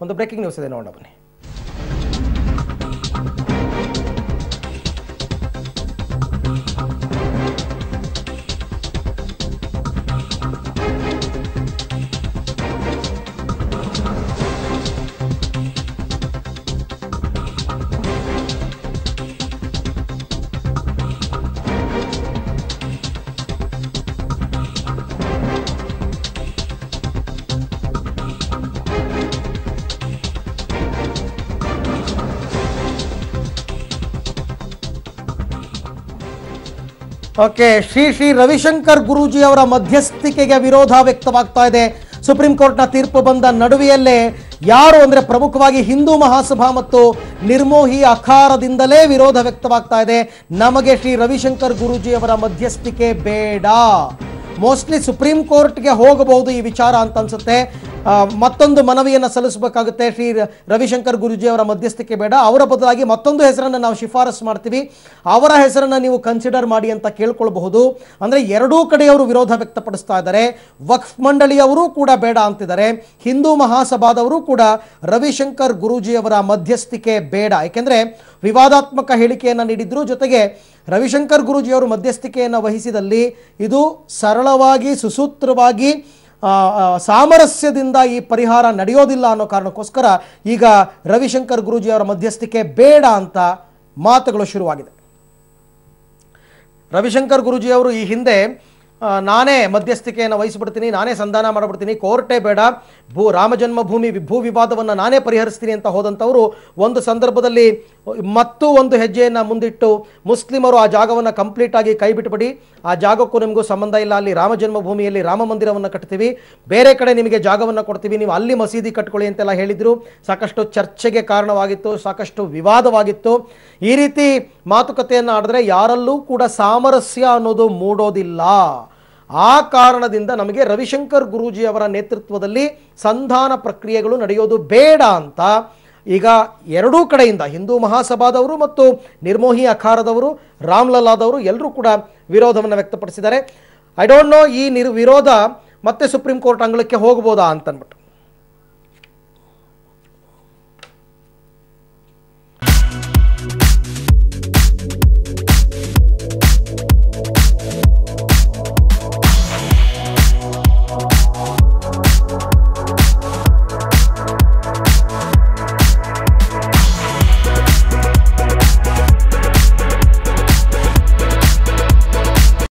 ಒಂದು breaking news ಇದೆ ನೋಡೋಣ ಬನ್ನಿ ಓಕೆ ಶ್ರೀ ಶ್ರೀ ರವಿಶಂಕರ್ ಗುರೂಜಿ ಅವರ ಮಧ್ಯಸ್ಥಿಕೆಗೆ ವಿರೋಧ ವ್ಯಕ್ತವಾಗ್ತಾ ಇದೆ ಸುಪ್ರೀಂ ಕೋರ್ಟ್ನ ತೀರ್ಪು ಬಂದ ನಡುವೆಯಲ್ಲೇ ಯಾರು ಅಂದರೆ ಪ್ರಮುಖವಾಗಿ ಹಿಂದೂ ಮಹಾಸಭಾ ಮತ್ತು ನಿರ್ಮೋಹಿ ಅಖಾರದಿಂದಲೇ ವಿರೋಧ ವ್ಯಕ್ತವಾಗ್ತಾ ಇದೆ ನಮಗೆ ಶ್ರೀ ರವಿಶಂಕರ್ ಗುರೂಜಿ ಅವರ ಮಧ್ಯಸ್ಥಿಕೆ ಬೇಡ ಮೋಸ್ಟ್ಲಿ ಸುಪ್ರೀಂ ಕೋರ್ಟ್ಗೆ ಹೋಗಬಹುದು ಈ ವಿಚಾರ ಅಂತ ಅನ್ಸುತ್ತೆ ಆ, ಮತ್ತೊಂದು ಮನವಿಯನ್ನು ಸಲ್ಲಿಸಬೇಕಾಗುತ್ತೆ ಶ್ರೀ ರ- ರವಿಶಂಕರ್ ಗುರೂಜಿ ಅವರ ಮಧ್ಯಸ್ಥಿಕೆ ಬೇಡ ಅವರ ಬದಲಾಗಿ ಮತ್ತೊಂದು ಹೆಸರನ್ನು ನಾವು ಶಿಫಾರಸು ಮಾಡ್ತೀವಿ ಅವರ ಹೆಸರನ್ನು ನೀವು ಕನ್ಸಿಡರ್ ಮಾಡಿ ಅಂತ ಕೇಳ್ಕೊಳ್ಬಹುದು ಅಂದರೆ ಎರಡೂ ಕಡೆಯವರು ವಿರೋಧ ವ್ಯಕ್ತಪಡಿಸ್ತಾ ಇದ್ದಾರೆ ವಕ್ಫ್ ಮಂಡಳಿಯವರು ಕೂಡ ಬೇಡ ಅಂತಿದ್ದಾರೆ ಹಿಂದೂ ಮಹಾಸಭಾದವರು ಕೂಡ ರವಿಶಂಕರ್ ಗುರೂಜಿ ಅವರ ಮಧ್ಯಸ್ಥಿಕೆ ಬೇಡ ಏಕೆಂದರೆ ವಿವಾದಾತ್ಮಕ ಹೇಳಿಕೆಯನ್ನು ನೀಡಿದ್ರು ಜೊತೆಗೆ ರವಿಶಂಕರ್ ಗುರೂಜಿಯವರು ಮಧ್ಯಸ್ಥಿಕೆಯನ್ನು ವಹಿಸಿದಲ್ಲಿ ಇದು ಸರಳವಾಗಿ ಸುಸೂತ್ರವಾಗಿ ಆ, ಆ, ಸಾಮರಸ್ಯದಿಂದ ಈ ಪರಿಹಾರ ನಡೆಯೋದಿಲ್ಲ ಅನ್ನೋ ಕಾರಣಕ್ಕೋಸ್ಕರ ಈಗ ರವಿಶಂಕರ್ ಗುರೂಜಿಯವರ ಮಧ್ಯಸ್ಥಿಕೆ ಬೇಡ ಅಂತ ಮಾತುಗಳು ಶುರುವಾಗಿದೆ ರವಿಶಂಕರ್ ಗುರೂಜಿಯವರು ಈ ಹಿಂದೆ ಆ, ನಾನೇ ಮಧ್ಯಸ್ಥಿಕೆಯನ್ನು ವಹಿಸಿಬಿಡ್ತೀನಿ ನಾನೇ ಸಂಧಾನ ಮಾಡಿಬಿಡ್ತೀನಿ ಕೋರ್ಟೇ ಬೇಡ ಭೂ ರಾಮಜನ್ಮಭೂಮಿ ವಿ- ಭೂ ವಿವಾದವನ್ನು ನಾನೇ ಪರಿಹರಿಸ್ತೀನಿ ಅಂತ ಹೋದಂಥವರು ಒಂದು ಸಂದರ್ಭದಲ್ಲಿ ಮತ್ತೂ ಒಂದು ಹೆಜ್ಜೆಯನ್ನು ಮುಂದಿಟ್ಟು ಮುಸ್ಲಿಮರು ಆ ಜಾಗವನ್ನು ಕಂಪ್ಲೀಟ್ ಆಗಿ ಕೈ ಬಿಟ್ಬಿಡಿ ಆ ಜಾಗಕ್ಕೂ ನಿಮಗೂ ಸಂಬಂಧ ಇಲ್ಲ ಅಲ್ಲಿ ರಾಮ ಜನ್ಮಭೂಮಿಯಲ್ಲಿ ರಾಮ ಮಂದಿರವನ್ನು ಕಟ್ತೀವಿ ಬೇರೆ ಕಡೆ ನಿಮಗೆ ಜಾಗವನ್ನು ಕೊಡ್ತೀವಿ ನೀವು ಅಲ್ಲಿ ಮಸೀದಿ ಕಟ್ಕೊಳ್ಳಿ ಅಂತೆಲ್ಲ ಹೇಳಿದರು ಸಾಕಷ್ಟು ಚರ್ಚೆಗೆ ಕಾರಣವಾಗಿತ್ತು ಸಾಕಷ್ಟು ವಿವಾದವಾಗಿತ್ತು ಈ ರೀತಿ ಮಾತುಕತೆಯನ್ನು ಆಡಿದ್ರೆ ಯಾರಲ್ಲೂ ಕೂಡ ಸಾಮರಸ್ಯ ಅನ್ನೋದು ಮೂಡೋದಿಲ್ಲ ಆ ಕಾರಣದಿಂದ ನಮಗೆ ರವಿಶಂಕರ್ ಗುರೂಜಿ ಅವರ ನೇತೃತ್ವದಲ್ಲಿ ಸಂಧಾನ ಪ್ರಕ್ರಿಯೆಗಳು ನಡೆಯೋದು ಬೇಡ ಅಂತ ಈಗ ಎರಡೂ ಕಡೆಯಿಂದ ಹಿಂದೂ ಮಹಾಸಭಾದವರು ಮತ್ತು ನಿರ್ಮೋಹಿ ಅಖಾರದವರು ರಾಮ್ಲಲ್ಲಾದವರು ಎಲ್ಲರೂ ಕೂಡ ವಿರೋಧವನ್ನು ವ್ಯಕ್ತಪಡಿಸಿದ್ದಾರೆ ಐ ಡೋಂಟ್ ನೋ ಈ ನಿರ್ ವಿರೋಧ ಮತ್ತೆ ಸುಪ್ರೀಂ ಕೋರ್ಟ್ ಅಂಗಳಕ್ಕೆ ಹೋಗ್ಬೋದಾ ಅಂತ ಅಂದ್ಬಿಟ್ಟು